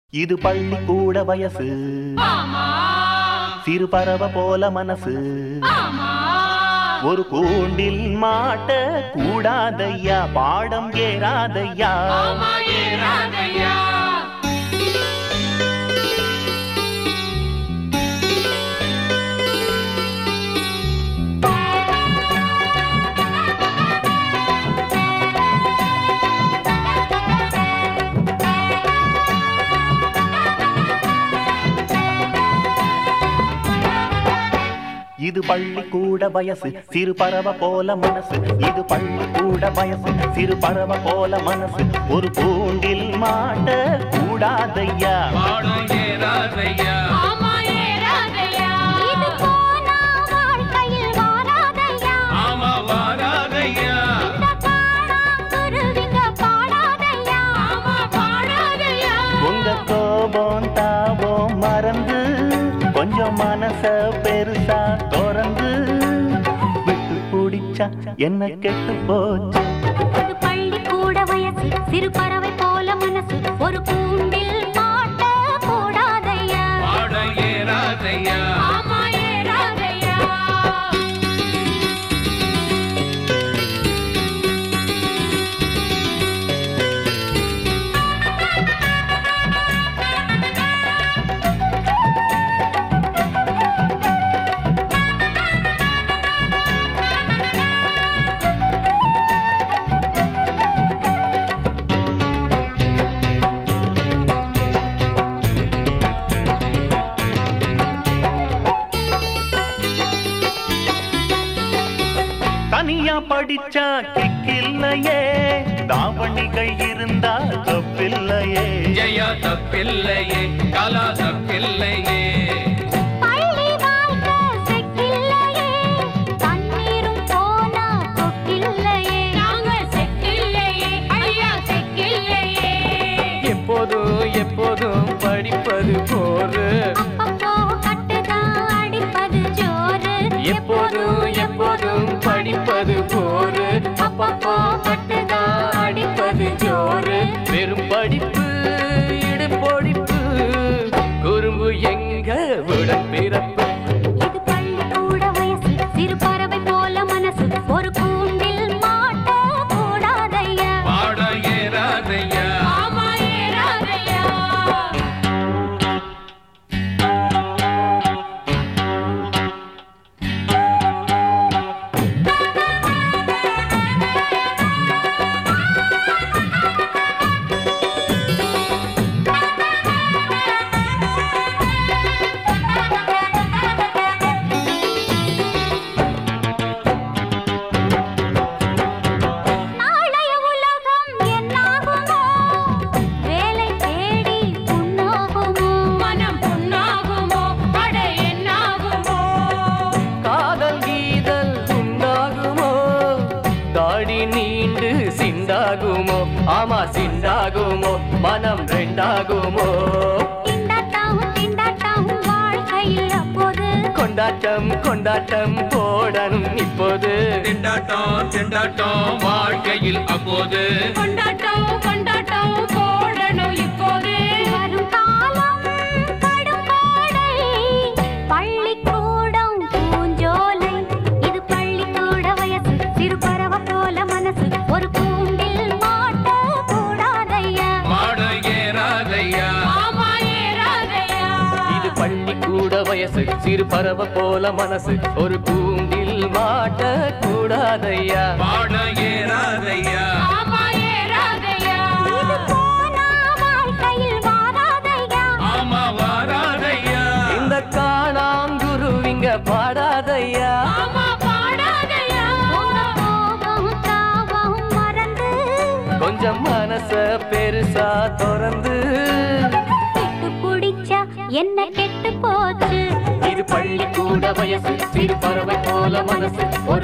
இது பள்ளிக்கூட வயசு சிறு பறவை போல மனசு ஒரு கூண்டில் மாட்ட கூடாதையா பாடம் ஏறாதையா இது பள்ளிக்கூட வயசு சிறு பறவை போல மனசு இது பள்ளிக்கூட வயசு சிறு பறவை போல மனசு ஒரு கூண்டில் மாட்ட கூடாதையா பாடம் ஏறாதையா இது போனா வாழ்க்கையில் வாராதையா ஆமா வாராதையா இந்த காணாங்குருவிங்க பாடாதையா பாடாதையா உங்க கோபம் தாபம் மறந்து கொஞ்சம் மனச பெருசா திறந்து விட்டு பிடிச்சா என்ன கெட்டு போச்சு இது பள்ளிக்கூட வயசு சிறு பறவை போல மனசு ஒரு கூண்டில் மாட்ட கூடாதையா பாடம் ஏறாதையா ஆமா ஏறாதையா தனியா படிச்சா கிக்கில்லையே தாவணிகள் இருந்தா தப்பில்லையே ஜெயா தப்பில்லையே கலா தப்பில்லையே பள்ளி வாழ்க்கை செக்கில்லையே தண்ணீரும் போனா கொக்கில்லையே நாங்க செக்கில்லையே ஐயா செக்கில்லையே எப்போதும் எப்போதும் படிப்பது போரு அப்பப்போ கட்டுதான் அடிப்பது ஜோறு எப்போதும் எப்போதும் படிப்பது போரு அப்பப்போ கட்டுதான் அடிப்பது ஜோரு வெறும் படிப்பு இடுபொடிப்பு குறும்பு எங்க உடன் பிறப்பு இது பள்ளிக்கூட வயசு சிறு பறவை போல மனசு ஒரு கூண்டில் மாட்ட கூடாதையா பாடம் ஏறாதையா ஆமா ஏறாதையா நாளைய உலகம் என்னாகுமோ வேலை தேடி புண்ணாகுமோ மனம் புண்ணாகுமோ அட என்னாகுமோ காதல் கீதல் உண்டாகுமோ தாடி நீண்டு சிந்தாகுமோ ஆமா சிந்தாகுமோ மனம் ரெண்டாகுமோ திண்டாட்டம் திண்டாட்டம் வாழ்க்கையில் அப்போது கொண்டாட்டம் கொண்டாட்டம் போடணும் இப்போது திண்டாட்டம் திண்டாட்டம் வாழ்க்கையில் அப்போது கொண்டாட்டம் கொண்டாட்டம் போடணும் இப்போது வரும் காலம் கடும் கோடை பள்ளிக்கூடம் பூஞ்சோலை இது பள்ளிக்கூட வயசு சிறு பறவை போல மனசு ஒரு கூண்டில் மாட்ட கூடாதையா பாடம் ஏறாதையா ஆமா ஏறாதையா இது பள்ளிக்கூட வயசு சிறு பறவை போல மனசு ஒரு கூண்டில் மாட்ட கூடாதையா பாடம் ஏறாதையா ஆமா ஏறாதையா இது போனா வாழ்க்கையில் வாராதையா ஆமா வாராதையா இந்த காணாங்குருவிங்க பாடாதையா ஆமா பாடாதையா உங்க கோபம் தாபம் மறந்து கொஞ்சம் மனச பெருசா திறந்து கெட்டு குடிச்சா என்ன கெட்டு போச்சு இது பள்ளிக்கூட வயசு சிறு பறவை போல மனசு ஒரு